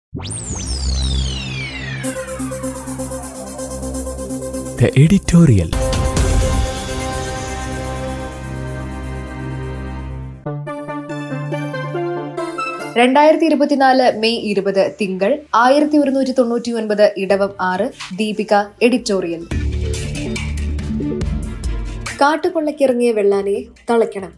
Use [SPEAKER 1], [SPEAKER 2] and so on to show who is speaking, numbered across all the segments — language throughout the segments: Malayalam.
[SPEAKER 1] The editorial.
[SPEAKER 2] രണ്ടായിരത്തി ഇരുപത്തിനാല് മെയ് ഇരുപത് തിങ്കൾ ആയിരത്തി ഒരുന്നൂറ്റി തൊണ്ണൂറ്റി ഒൻപത് ഇടവം ആറ് ദീപിക എഡിറ്റോറിയൽ കാട്ടുകൊള്ളക്കിറങ്ങിയ വെള്ളാനയെ തളയ്ക്കണം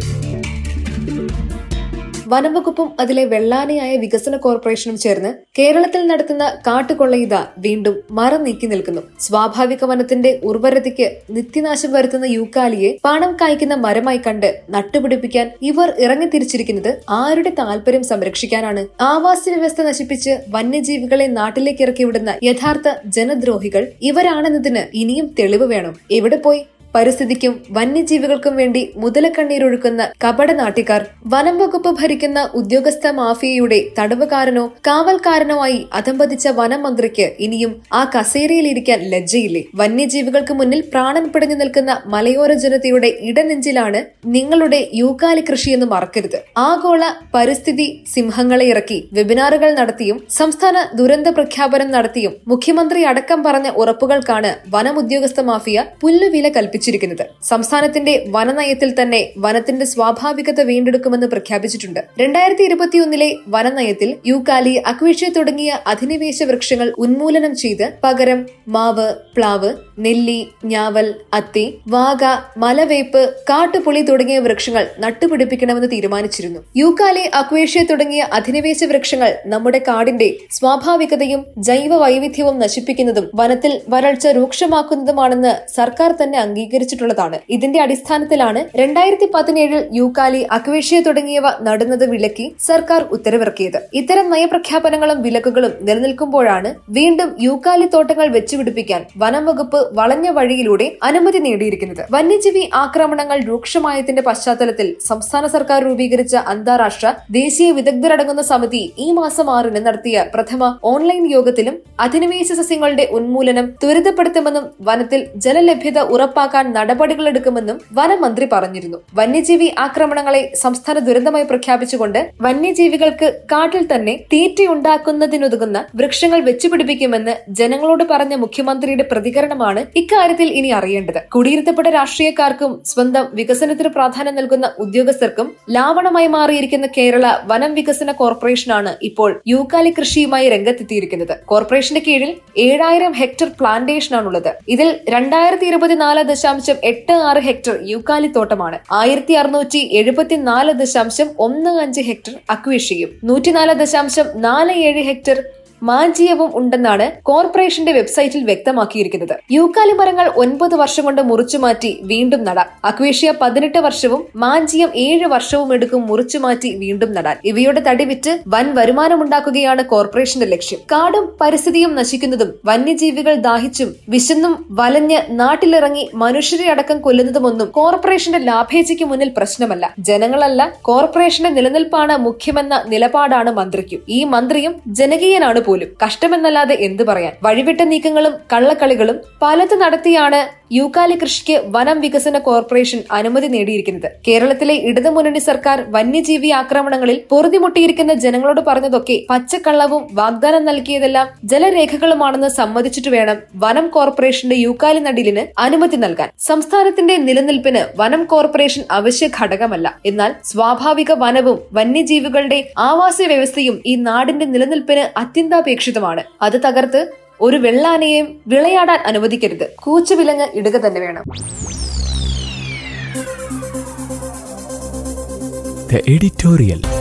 [SPEAKER 2] വനംവകുപ്പും അതിലെ വെള്ളാനയായ വികസന കോർപ്പറേഷനും ചേർന്ന് കേരളത്തിൽ നടത്തുന്ന കാട്ടുകൊള്ളയിത വീണ്ടും മരം നീക്കി നിൽക്കുന്നു സ്വാഭാവിക വനത്തിന്റെ ഉർവരതയ്ക്ക് നിത്യനാശം വരുത്തുന്ന യൂക്കാലിയെ പണം കായ്ക്കുന്ന മരമായി കണ്ട് നട്ടുപിടിപ്പിക്കാൻ ഇവർ ഇറങ്ങിത്തിരിച്ചിരിക്കുന്നത് ആരുടെ താല്പര്യം സംരക്ഷിക്കാനാണ് ആവാസ വ്യവസ്ഥ നശിപ്പിച്ച് വന്യജീവികളെ നാട്ടിലേക്ക് ഇറക്കിവിടുന്ന യഥാർത്ഥ ജനദ്രോഹികൾ ഇവരാണെന്നതിന് ഇനിയും തെളിവ് വേണം എവിടെ പോയി പരിസ്ഥിതിക്കും വന്യജീവികൾക്കും വേണ്ടി മുതലക്കണ്ണീരൊഴുക്കുന്ന കപട നാട്ടിക്കാർ വനം വകുപ്പ് ഭരിക്കുന്ന ഉദ്യോഗസ്ഥ മാഫിയയുടെ തടവുകാരനോ കാവൽക്കാരനോ ആയി അധംപതിച്ച വനം മന്ത്രിക്ക് ഇനിയും ആ കസേരയിലിരിക്കാൻ ലജ്ജയില്ലേ വന്യജീവികൾക്ക് മുന്നിൽ പ്രാണൻ പിടഞ്ഞു നിൽക്കുന്ന മലയോര ജനതയുടെ ഇടനെഞ്ചിലാണ് നിങ്ങളുടെ യൂക്കാലി കൃഷിയെന്ന് മറക്കരുത് ആഗോള പരിസ്ഥിതി സിംഹങ്ങളെ ഇറക്കി വെബിനാറുകൾ നടത്തിയും സംസ്ഥാന ദുരന്ത പ്രഖ്യാപനം നടത്തിയും മുഖ്യമന്ത്രി അടക്കം പറഞ്ഞ ഉറപ്പുകൾക്കാണ് വനം ഉദ്യോഗസ്ഥ മാഫിയ പുല്ലുവില കൽപ്പിച്ചിരിക്കുന്നത് സംസ്ഥാനത്തിന്റെ വനനയത്തിൽ തന്നെ വനത്തിന്റെ സ്വാഭാവികത വീണ്ടെടുക്കുമെന്ന് പ്രഖ്യാപിച്ചിട്ടുണ്ട് രണ്ടായിരത്തി ഇരുപത്തിയൊന്നിലെ വനനയത്തിൽ യൂക്കാലി അക്വേഷ്യ തുടങ്ങിയ അധിനിവേശ വൃക്ഷങ്ങൾ ഉന്മൂലനം ചെയ്ത് പകരം മാവ് പ്ലാവ് നെല്ലി ഞാവൽ അത്തി വാഗ മലവേപ്പ് കാട്ടുപുളി തുടങ്ങിയ വൃക്ഷങ്ങൾ നട്ടുപിടിപ്പിക്കണമെന്ന് തീരുമാനിച്ചിരുന്നു യൂക്കാലി അക്വേഷ്യ തുടങ്ങിയ അധിനിവേശ വൃക്ഷങ്ങൾ നമ്മുടെ കാടിന്റെ സ്വാഭാവികതയും ജൈവ വൈവിധ്യവും നശിപ്പിക്കുന്നതും വനത്തിൽ വരൾച്ച രൂക്ഷമാക്കുന്നതുമാണെന്ന് സർക്കാർ തന്നെ അംഗീകരിച്ചിട്ടുള്ളതാണ് ഇതിന്റെ അടിസ്ഥാനത്തിലാണ് രണ്ടായിരത്തി പതിനേഴിൽ യൂക്കാലി അക്വേഷ്യ തുടങ്ങിയവ നടുന്നത് വിലക്കി സർക്കാർ ഉത്തരവിറക്കിയത് ഇത്തരം നയപ്രഖ്യാപനങ്ങളും വിലക്കുകളും നിലനിൽക്കുമ്പോഴാണ് വീണ്ടും യൂക്കാലി തോട്ടങ്ങൾ വെച്ചുപിടിപ്പിക്കാൻ വനം വകുപ്പ് വളഞ്ഞ വഴിയിലൂടെ അനുമതി നേടിയിരിക്കുന്നത് വന്യജീവി ആക്രമണങ്ങൾ രൂക്ഷമായതിന്റെ പശ്ചാത്തലത്തിൽ സംസ്ഥാന സർക്കാർ രൂപീകരിച്ച അന്താരാഷ്ട്ര ദേശീയ വിദഗ്ധരടങ്ങുന്ന സമിതി ഈ മാസം ആറിന് നടത്തിയ പ്രഥമ ഓൺലൈൻ യോഗത്തിലും അധിനിവേശ സസ്യങ്ങളുടെ ഉന്മൂലനം ത്വരിതപ്പെടുത്തുമെന്നും വനത്തിൽ ജലലഭ്യത ഉറപ്പാക്കാൻ നടപടികളെടുക്കുമെന്നും വനമന്ത്രി പറഞ്ഞിരുന്നു വന്യജീവി ആക്രമണങ്ങളെ സംസ്ഥാന ദുരന്തമായി പ്രഖ്യാപിച്ചുകൊണ്ട് വന്യജീവികൾക്ക് കാട്ടിൽ തന്നെ തീറ്റയുണ്ടാക്കുന്നതിനുതകുന്ന വൃക്ഷങ്ങൾ വെച്ചുപിടിപ്പിക്കുമെന്ന് ജനങ്ങളോട് പറഞ്ഞ മുഖ്യമന്ത്രിയുടെ പ്രതികരണമാണ് ഇക്കാര്യത്തിൽ ഇനി അറിയേണ്ടത് കുടിയിരുത്തപ്പെട്ട രാഷ്ട്രീയക്കാർക്കും സ്വന്തം വികസനത്തിന് പ്രാധാന്യം നൽകുന്ന ഉദ്യോഗസ്ഥർക്കും ലാവണമായി മാറിയിരിക്കുന്ന കേരള വനം വികസന കോർപ്പറേഷനാണ് ഇപ്പോൾ യൂക്കാലി കൃഷിയുമായി രംഗത്തെത്തിയിരിക്കുന്നത് കോർപ്പറേഷന്റെ കീഴിൽ ഏഴായിരം ഹെക്ടർ പ്ലാന്റേഷനാണുള്ളത് ഇതിൽ രണ്ടായിരത്തി ഇരുപത്തിനാല് ദശാംശം എട്ട് ആറ് ഹെക്ടർ യൂക്കാലി തോട്ടമാണ് ആയിരത്തി അറുന്നൂറ്റി എഴുപത്തിനാല് ദശാംശം ഒന്ന് അഞ്ച് ഹെക്ടർ അക്വേഷ്യയും നൂറ്റിനാല് ദശാംശം നാല് ഏഴ് ഹെക്ടർ മാഞ്ചിയവും ഉണ്ടെന്നാണ് കോർപ്പറേഷന്റെ വെബ്സൈറ്റിൽ വ്യക്തമാക്കിയിരിക്കുന്നത് യൂക്കാലി മരങ്ങൾ ഒൻപത് വർഷം കൊണ്ട് മുറിച്ചു മാറ്റി വീണ്ടും നടാം അക്വേഷ്യ പതിനെട്ട് വർഷവും മാഞ്ചിയം ഏഴ് വർഷവും എടുക്കും മുറിച്ചു മാറ്റി വീണ്ടും നടാൻ ഇവയുടെ തടി വിറ്റ് വൻ വരുമാനമുണ്ടാക്കുകയാണ് കോർപ്പറേഷന്റെ ലക്ഷ്യം കാടും പരിസ്ഥിതിയും നശിക്കുന്നതും വന്യജീവികൾ ദാഹിച്ചും വിശന്നും വലഞ്ഞ് നാട്ടിലിറങ്ങി മനുഷ്യരെ അടക്കം കൊല്ലുന്നതുമൊന്നും കോർപ്പറേഷന്റെ ലാഭേച്ഛയ്ക്ക് മുന്നിൽ പ്രശ്നമല്ല ജനങ്ങളല്ല കോർപ്പറേഷന്റെ നിലനിൽപ്പാണ് മുഖ്യമെന്ന നിലപാടാണ് മന്ത്രിക്കും ഈ മന്ത്രിയും ജനകീയനാണ് പോലും കഷ്ടമെന്നല്ലാതെ എന്തു പറയാൻ വഴിവിട്ട നീക്കങ്ങളും കള്ളക്കളികളും പലത് നടത്തിയാണ് യൂക്കാലി കൃഷിക്ക് വനം വികസന കോർപ്പറേഷൻ അനുമതി നേടിയിരിക്കുന്നത് കേരളത്തിലെ ഇടതുമുന്നണി സർക്കാർ വന്യജീവി ആക്രമണങ്ങളിൽ പൊറുതിമുട്ടിയിരിക്കുന്ന ജനങ്ങളോട് പറഞ്ഞതൊക്കെ പച്ചക്കള്ളവും വാഗ്ദാനം നൽകിയതെല്ലാം ജലരേഖകളുമാണെന്ന് സമ്മതിച്ചിട്ട് വേണം വനം കോർപ്പറേഷന്റെ യൂക്കാലി നടിലിന് അനുമതി നൽകാൻ സംസ്ഥാനത്തിന്റെ നിലനിൽപ്പിന് വനം കോർപ്പറേഷൻ അവശ്യ ഘടകമല്ല എന്നാൽ സ്വാഭാവിക വനവും വന്യജീവികളുടെ ആവാസ വ്യവസ്ഥയും ഈ നാടിന്റെ നിലനിൽപ്പിന് അത്യന്താപേക്ഷിതമാണ് അത് തകർത്ത് ഒരു വെള്ളാനയെയും വിളയാടാൻ അനുവദിക്കരുത് കൂച്ചുവിലങ്ങ് ഇടുക തന്നെ വേണം
[SPEAKER 1] The editorial.